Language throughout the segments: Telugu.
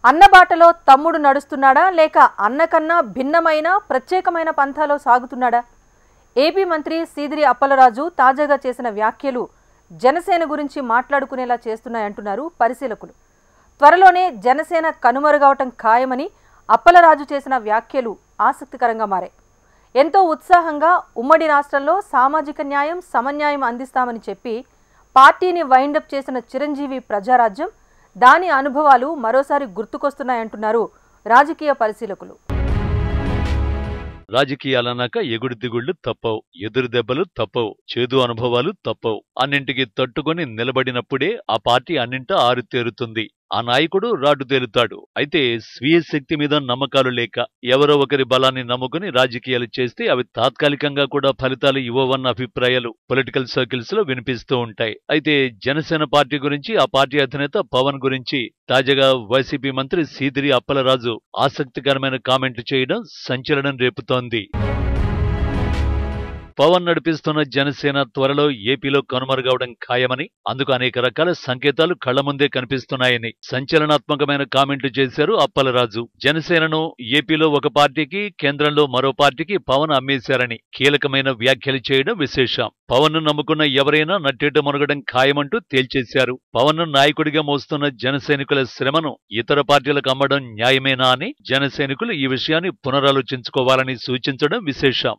అన్నబాటలో తమ్ముడు నడుస్తున్నాడా లేక అన్నకన్నా భిన్నమైన ప్రత్యేకమైన పంథాలో సాగుతున్నాడా ఏపీ మంత్రి సీదిరి అప్పలరాజు తాజాగా చేసిన వ్యాఖ్యలు జనసేన గురించి మాట్లాడుకునేలా చేస్తున్నాయంటున్నారు పరిశీలకులు త్వరలోనే జనసేన కనుమరుగవటం ఖాయమని అప్పలరాజు చేసిన వ్యాఖ్యలు ఆసక్తికరంగా మారాయి ఎంతో ఉత్సాహంగా ఉమ్మడి రాష్ట్రంలో సామాజిక న్యాయం సమన్యాయం అందిస్తామని చెప్పి పార్టీని వైండప్ చేసిన చిరంజీవి ప్రజారాజ్యం దాని అనుభవాలు మరోసారి గుర్తుకొస్తున్నాయంటున్నారు రాజకీయ పరిశీలకులు రాజకీయాలన్నాక ఎగుడు దిగుళ్లు తప్పవు ఎదురు దెబ్బలు తప్పవు చేదు అనుభవాలు తప్పవు అన్నింటికి తట్టుకొని నిలబడినప్పుడే ఆ పార్టీ అన్నింట ఆరుతేరుతుంది ఆ నాయకుడు రాటు తేలుతాడు అయితే స్వీయ శక్తి మీద నమ్మకాలు లేక ఎవరో ఒకరి బలాన్ని నమ్ముకుని రాజకీయాలు చేస్తే అవి తాత్కాలికంగా కూడా ఫలితాలు ఇవ్వవన్న అభిప్రాయాలు పొలిటికల్ సర్కిల్స్ లో వినిపిస్తూ ఉంటాయి అయితే జనసేన పార్టీ గురించి ఆ పార్టీ అధినేత పవన్ గురించి తాజాగా వైసీపీ మంత్రి సీదిరి అప్పలరాజు ఆసక్తికరమైన కామెంట్లు చేయడం సంచలనం రేపుతోంది పవన్ నడిపిస్తున్న జనసేన త్వరలో ఏపీలో కనుమరుగవడం ఖాయమని అందుకు అనేక రకాల సంకేతాలు కళ్ల ముందే కనిపిస్తున్నాయని సంచలనాత్మకమైన కామెంట్లు చేశారు అప్పలరాజు జనసేనను ఏపీలో ఒక పార్టీకి కేంద్రంలో మరో పార్టీకి పవన్ అమ్మేశారని కీలకమైన వ్యాఖ్యలు చేయడం విశేషం పవన్ ను నమ్ముకున్న ఎవరైనా నట్టేట మునగడం ఖాయమంటూ తేల్చేశారు పవన్ ను నాయకుడిగా మోస్తున్న జనసైనికుల శ్రమను ఇతర పార్టీలకు అమ్మడం న్యాయమేనా అని జనసైనికులు ఈ విషయాన్ని పునరాలోచించుకోవాలని సూచించడం విశేషం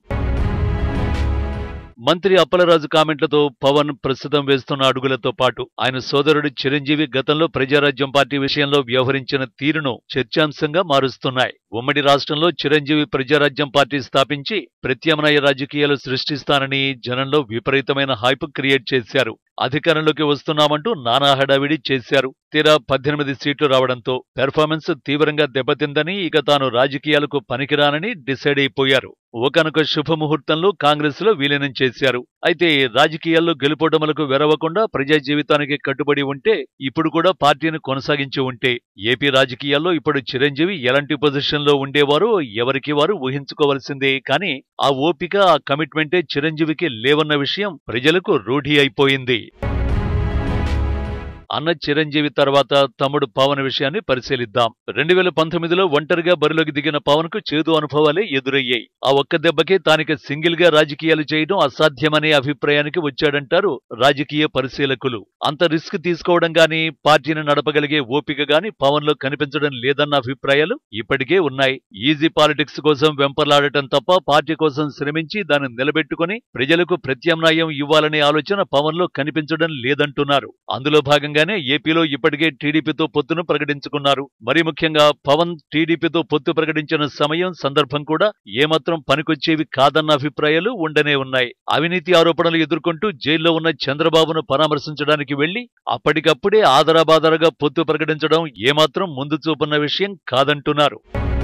మంత్రి అప్పలరాజు కామెంట్లతో పవన్ ప్రస్తుతం వేస్తున్న అడుగులతో పాటు ఆయన సోదరుడు చిరంజీవి గతంలో ప్రజారాజ్యం పార్టీ విషయంలో వ్యవహరించిన తీరును చర్చాంశంగా మారుస్తున్నాయి ఉమ్మడి రాష్ట్రంలో చిరంజీవి ప్రజారాజ్యం పార్టీ స్థాపించి ప్రత్యామ్నాయ రాజకీయాలు సృష్టిస్తానని జనంలో విపరీతమైన హైప్ క్రియేట్ చేశారు అధికారంలోకి వస్తున్నామంటూ నానా హడావిడి చేశారు తీరా పద్దెనిమిది సీట్లు రావడంతో పెర్ఫార్మెన్స్ తీవ్రంగా దెబ్బతిందని ఇక తాను రాజకీయాలకు పనికిరానని డిసైడ్ అయిపోయారు ఒకనొక శుభముహూర్తంలో కాంగ్రెస్ లో విలీనం చేశారు అయితే రాజకీయాల్లో గెలుపోటములకు వెరవకుండా ప్రజా జీవితానికి కట్టుబడి ఉంటే ఇప్పుడు కూడా పార్టీని కొనసాగించి ఉంటే ఏపీ రాజకీయాల్లో ఇప్పుడు చిరంజీవి ఎలాంటి పొజిషన్ లో ఉండేవారో ఎవరికి వారు ఊహించుకోవాల్సిందే కానీ ఆ ఓపిక ఆ కమిట్మెంటే చిరంజీవికి లేవన్న విషయం ప్రజలకు రూఢి అయిపోయింది అన్న చిరంజీవి తర్వాత తమ్ముడు పవన్ విషయాన్ని పరిశీలిద్దాం రెండు వేల పంతొమ్మిదిలో ఒంటరిగా బరిలోకి దిగిన పవన్ కు చేదు అనుభవాలే ఎదురయ్యాయి ఆ ఒక్క దెబ్బకే తానికి సింగిల్ గా రాజకీయాలు చేయడం అసాధ్యమనే అభిప్రాయానికి వచ్చాడంటారు రాజకీయ పరిశీలకులు అంత రిస్క్ తీసుకోవడం గాని పార్టీని నడపగలిగే ఓపిక గాని పవన్ లో కనిపించడం లేదన్న అభిప్రాయాలు ఇప్పటికే ఉన్నాయి ఈజీ పాలిటిక్స్ కోసం వెంపర్లాడటం తప్ప పార్టీ కోసం శ్రమించి దాన్ని నిలబెట్టుకుని ప్రజలకు ప్రత్యామ్నాయం ఇవ్వాలనే ఆలోచన పవన్ లో కనిపించడం లేదంటున్నారు అందులో భాగంగా భాగంగానే ఏపీలో ఇప్పటికే టీడీపీతో పొత్తును ప్రకటించుకున్నారు మరి ముఖ్యంగా పవన్ టీడీపీతో పొత్తు ప్రకటించిన సమయం సందర్భం కూడా ఏమాత్రం పనికొచ్చేవి కాదన్న అభిప్రాయాలు ఉండనే ఉన్నాయి అవినీతి ఆరోపణలు ఎదుర్కొంటూ జైల్లో ఉన్న చంద్రబాబును పరామర్శించడానికి వెళ్లి అప్పటికప్పుడే ఆదరాబాదరగా పొత్తు ప్రకటించడం ఏమాత్రం ముందు చూపున్న విషయం కాదంటున్నారు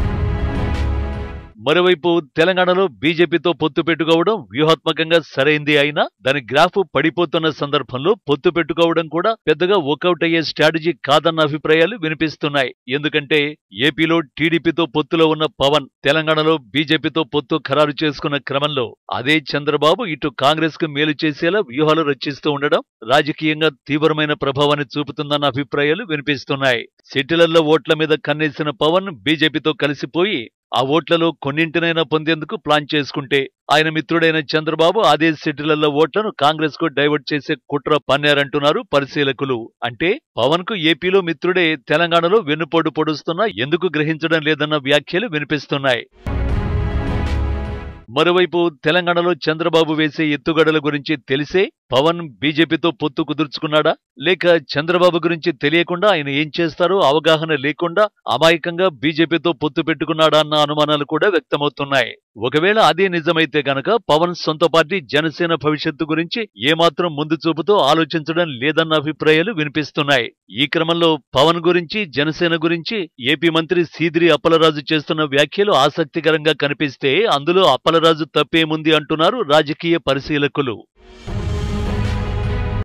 మరోవైపు తెలంగాణలో బీజేపీతో పొత్తు పెట్టుకోవడం వ్యూహాత్మకంగా సరైంది అయినా దాని గ్రాఫ్ పడిపోతున్న సందర్భంలో పొత్తు పెట్టుకోవడం కూడా పెద్దగా వర్కౌట్ అయ్యే స్ట్రాటజీ కాదన్న అభిప్రాయాలు వినిపిస్తున్నాయి ఎందుకంటే ఏపీలో టీడీపీతో పొత్తులో ఉన్న పవన్ తెలంగాణలో బీజేపీతో పొత్తు ఖరారు చేసుకున్న క్రమంలో అదే చంద్రబాబు ఇటు కాంగ్రెస్ కు మేలు చేసేలా వ్యూహాలు రచిస్తూ ఉండడం రాజకీయంగా తీవ్రమైన ప్రభావాన్ని చూపుతుందన్న అభిప్రాయాలు వినిపిస్తున్నాయి సిటీలలో ఓట్ల మీద కన్నేసిన పవన్ బీజేపీతో కలిసిపోయి ఆ ఓట్లలో కొన్నింటినైనా పొందేందుకు ప్లాన్ చేసుకుంటే ఆయన మిత్రుడైన చంద్రబాబు అదే సిటీలలో ఓట్లను కాంగ్రెస్ కు డైవర్ట్ చేసే కుట్ర పన్నారంటున్నారు పరిశీలకులు అంటే పవన్ కు ఏపీలో మిత్రుడే తెలంగాణలో వెన్నుపోటు పొడుస్తున్నా ఎందుకు గ్రహించడం లేదన్న వ్యాఖ్యలు వినిపిస్తున్నాయి మరోవైపు తెలంగాణలో చంద్రబాబు వేసే ఎత్తుగడల గురించి తెలిసే పవన్ బీజేపీతో పొత్తు కుదుర్చుకున్నాడా లేక చంద్రబాబు గురించి తెలియకుండా ఆయన ఏం చేస్తారో అవగాహన లేకుండా అమాయకంగా బీజేపీతో పొత్తు పెట్టుకున్నాడా అన్న అనుమానాలు కూడా వ్యక్తమవుతున్నాయి ఒకవేళ అదే నిజమైతే గనక పవన్ సొంత పార్టీ జనసేన భవిష్యత్తు గురించి ఏమాత్రం ముందు చూపుతో ఆలోచించడం లేదన్న అభిప్రాయాలు వినిపిస్తున్నాయి ఈ క్రమంలో పవన్ గురించి జనసేన గురించి ఏపీ మంత్రి సీదిరి అప్పలరాజు చేస్తున్న వ్యాఖ్యలు ఆసక్తికరంగా కనిపిస్తే అందులో అప్పలరాజు తప్పేముంది అంటున్నారు రాజకీయ పరిశీలకులు